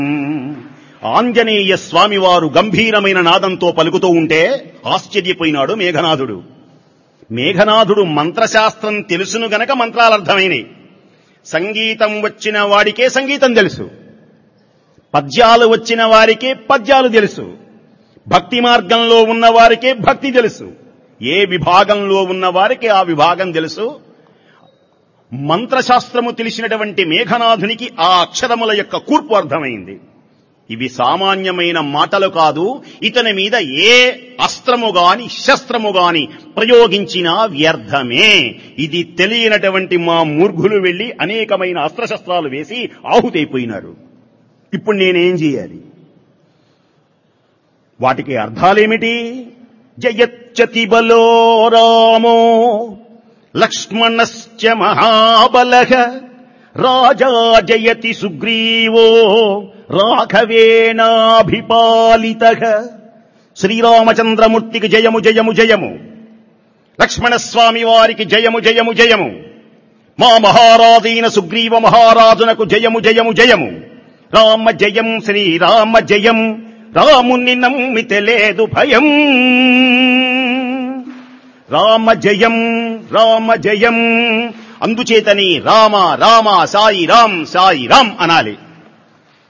ఆంజనేయ స్వామివారు గంభీరమైన నాదంతో పలుకుతూ ఉంటే ఆశ్చర్యపోయినాడు మేఘనాథుడు మేఘనాథుడు మంత్రశాస్త్రం తెలుసును గనక మంత్రాలర్థమైనవి సంగీతం వచ్చిన వాడికే సంగీతం తెలుసు పద్యాలు వచ్చిన వారికే పద్యాలు తెలుసు భక్తి మార్గంలో ఉన్న వారికే భక్తి తెలుసు ఏ విభాగంలో ఉన్న వారికి ఆ విభాగం తెలుసు మంత్రశాస్త్రము తెలిసినటువంటి మేఘనాథునికి ఆ అక్షరముల యొక్క కూర్పు అర్థమైంది ఇవి సామాన్యమైన మాటలు కాదు ఇతని మీద ఏ అస్త్రము గాని శస్త్రము గాని ప్రయోగించినా వ్యర్థమే ఇది తెలియనటువంటి మా మూర్ఘులు వెళ్లి అనేకమైన అస్త్రశస్త్రాలు వేసి ఆహుతైపోయినారు ఇప్పుడు నేనేం చేయాలి వాటికి అర్థాలేమిటి జయచ్చతి బలో రామో లక్ష్మణశ్చ మహాబలః రాజా జయతి సుగ్రీవో రాఘవేణాభిపాలిత శ్రీరామచంద్రమూర్తికి జయము జయము జయము లక్ష్మణస్వామి వారికి జయము జయము జయము మా మహారాజైన సుగ్రీవ మహారాజునకు జయము జయము జయము రామ జయం శ్రీరామ జయం రాముని నమ్మితే లేదు భయం రామ జయం రామ జయం అందుచేతని రామ రామ సాయి రామ్ సాయి రామ్ అనాలి